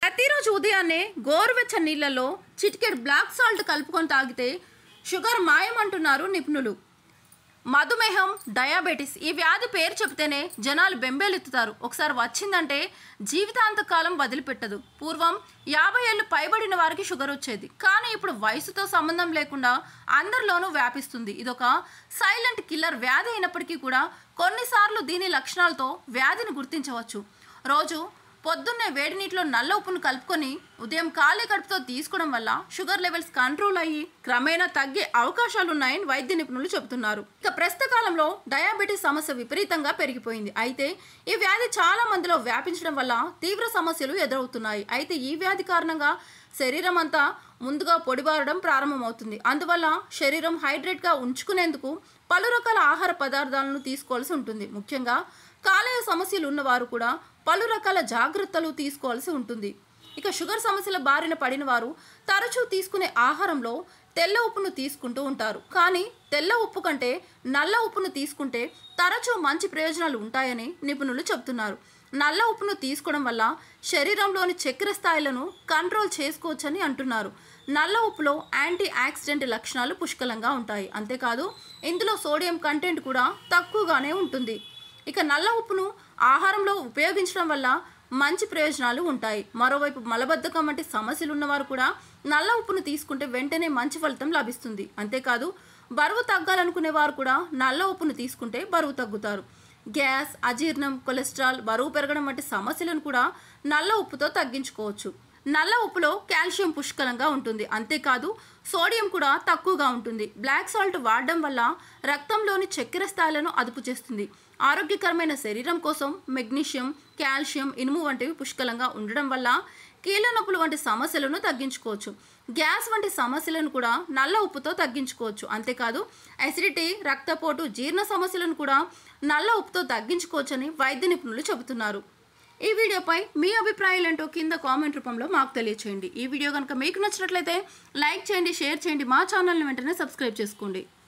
ప్రతిరోజు ఉదయాన్నే గోరువెచ్చని నీళ్ళలో చిటికెడు బ్లాక్ సాల్ట్ కలుపుకొని తాగితే షుగర్ మాయం అంటున్నారు నిపుణులు మధుమేహం డయాబెటీస్ ఈ వ్యాధి పేరు చెబితేనే జనాలు బెంబేలెత్తుతారు ఒకసారి వచ్చిందంటే జీవితాంతకాలం వదిలిపెట్టదు పూర్వం యాభై ఏళ్ళు పైబడిన వారికి షుగర్ వచ్చేది కానీ ఇప్పుడు వయసుతో సంబంధం లేకుండా అందరిలోనూ వ్యాపిస్తుంది ఇదొక సైలెంట్ కిల్లర్ వ్యాధి అయినప్పటికీ కూడా కొన్నిసార్లు దీని లక్షణాలతో వ్యాధిని గుర్తించవచ్చు రోజు పొద్దున్నే వేడి నీటిలో నల్ల ఉప్పును కలుపుకొని ఉదయం ఖాళీ కడుపుతో తీసుకోవడం వల్ల షుగర్ లెవెల్స్ కంట్రోల్ అయ్యి క్రమేణా తగ్గే అవకాశాలు ఉన్నాయని వైద్య నిపుణులు చెబుతున్నారు ఇక ప్రస్తుత కాలంలో డయాబెటీస్ సమస్య విపరీతంగా పెరిగిపోయింది అయితే ఈ వ్యాధి చాలా మందిలో వ్యాపించడం వల్ల తీవ్ర సమస్యలు ఎదురవుతున్నాయి అయితే ఈ వ్యాధి కారణంగా శరీరం అంతా ముందుగా పొడిబారడం ప్రారంభమవుతుంది అందువల్ల శరీరం హైడ్రేట్గా ఉంచుకునేందుకు పలు రకాల ఆహార పదార్థాలను తీసుకోవాల్సి ఉంటుంది ముఖ్యంగా కాలేయ సమస్యలు ఉన్నవారు కూడా పలు రకాల జాగ్రత్తలు తీసుకోవాల్సి ఉంటుంది ఇక షుగర్ సమస్యల బారిన పడిన వారు తరచూ తీసుకునే ఆహారంలో తెల్ల ఉప్పును తీసుకుంటూ ఉంటారు కానీ తెల్ల ఉప్పు కంటే నల్ల ఉప్పును తీసుకుంటే తరచూ మంచి ప్రయోజనాలు ఉంటాయని నిపుణులు చెబుతున్నారు నల్ల ఉప్పును తీసుకోవడం వల్ల శరీరంలోని చక్కెర స్థాయిలను కంట్రోల్ చేసుకోవచ్చని అంటున్నారు నల్ల ఉప్పులో యాంటీ ఆక్సిడెంట్ లక్షణాలు పుష్కలంగా ఉంటాయి అంతేకాదు ఇందులో సోడియం కంటెంట్ కూడా తక్కువగానే ఉంటుంది ఇక నల్ల ఉప్పును ఆహారంలో ఉపయోగించడం వల్ల మంచి ప్రయోజనాలు ఉంటాయి మరోవైపు మలబద్ధకం వంటి సమస్యలు ఉన్నవారు కూడా నల్ల ఉప్పును తీసుకుంటే వెంటనే మంచి ఫలితం లభిస్తుంది అంతేకాదు బరువు తగ్గాలనుకునే వారు కూడా నల్ల ఉప్పును తీసుకుంటే బరువు తగ్గుతారు గ్యాస్ అజీర్ణం కొలెస్ట్రాల్ బరువు పెరగడం వంటి సమస్యలను కూడా నల్ల ఉప్పుతో తగ్గించుకోవచ్చు నల్ల ఉప్పులో కాల్షియం పుష్కలంగా ఉంటుంది అంతేకాదు సోడియం కూడా తక్కువగా ఉంటుంది బ్లాక్ సాల్ట్ వాడడం వల్ల రక్తంలోని చక్కెర స్థాయిలను అదుపు చేస్తుంది ఆరోగ్యకరమైన శరీరం కోసం మెగ్నీషియం కాల్షియం ఇనుము వంటివి పుష్కలంగా ఉండడం వల్ల కీళ్ళ నొప్పులు వంటి సమస్యలను తగ్గించుకోవచ్చు గ్యాస్ వంటి సమస్యలను కూడా నల్ల ఉప్పుతో తగ్గించుకోవచ్చు అంతేకాదు అసిడిటీ రక్తపోటు జీర్ణ సమస్యలను కూడా నల్ల ఉప్పుతో తగ్గించుకోవచ్చని వైద్య నిపుణులు చెబుతున్నారు ఈ వీడియోపై మీ అభిప్రాయాలు ఏంటో కింద కామెంట్ రూపంలో మాకు తెలియచేయండి ఈ వీడియో కనుక మీకు నచ్చినట్లయితే లైక్ చేయండి షేర్ చేయండి మా ఛానల్ని వెంటనే సబ్స్క్రైబ్ చేసుకోండి